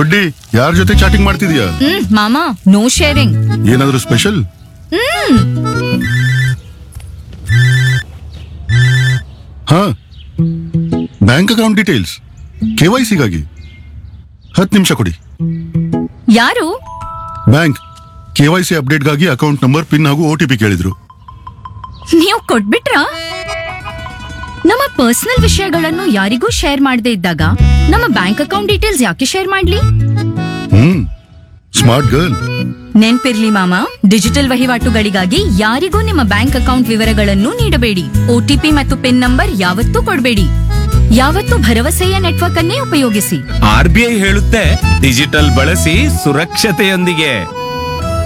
ಗುಡ್ಡಿ ಯಾರ ಜೊತೆ ಚಾಟಿಂಗ್ ಮಾಡ್ತಿದ್ಯಾ ಹ್ಮ್ ಮಾಮ ನೋ ಶೇರಿಂಗ್ ಏನಾದ್ರೂ ಸ್ಪೆಷಲ್ ಹಾ bank account details K Y ಸಿಗಾಗಿ ಹತ್ತು ನಿಮಿಷ ಕೊಡಿ ಯಾರು ಬ್ಯಾಂಕ್ ಕೆ ವೈ ಸಿ ಅಪ್ಡೇಟ್ಗಾಗಿ ಅಕೌಂಟ್ ನಂಬರ್ ಪಿನ್ ಹಾಗೂ ಒ ಟಿ ಪಿ ಕೇಳಿದ್ರು ನೀವು ಕೊಟ್ಬಿಟ್ರಾ ನಮ್ಮ ಪರ್ಸನಲ್ ವಿಷಯಗಳನ್ನು ಯಾರಿಗೂ ಶೇರ್ ಮಾಡದೇ ಇದ್ದಾಗ ನಮ್ಮ ಬ್ಯಾಂಕ್ ಅಕೌಂಟ್ ಡೀಟೇಲ್ಸ್ ಯಾಕೆ ಶೇರ್ ಮಾಡ್ಲಿ ಹ್ಮ್ ಸ್ಮಾರ್ಟ್ ಗರ್ಲ್ ನೆನ್ಪಿರ್ಲಿ ಮಾಮ ಡಿಜಿಟಲ್ ವಹಿವಾಟುಗಳಿಗಾಗಿ ಯಾರಿಗೂ ನಿಮ್ಮ ಬ್ಯಾಂಕ್ ಅಕೌಂಟ್ ವಿವರಗಳನ್ನು ನೀಡಬೇಡಿ ಒಟಿಪಿ ಮತ್ತು ಪಿನ್ ನಂಬರ್ ಯಾವತ್ತೂ ಕೊಡಬೇಡಿ ಯಾವತ್ತೂ ಭರವಸೆಯ ನೆಟ್ವರ್ಕ್ ಅನ್ನೇ ಉಪಯೋಗಿಸಿ ಆರ್ ಬಿ ಐ ಹೇಳುತ್ತೆ ಡಿಜಿಟಲ್ ಬಳಸಿ ಸುರಕ್ಷತೆಯೊಂದಿಗೆ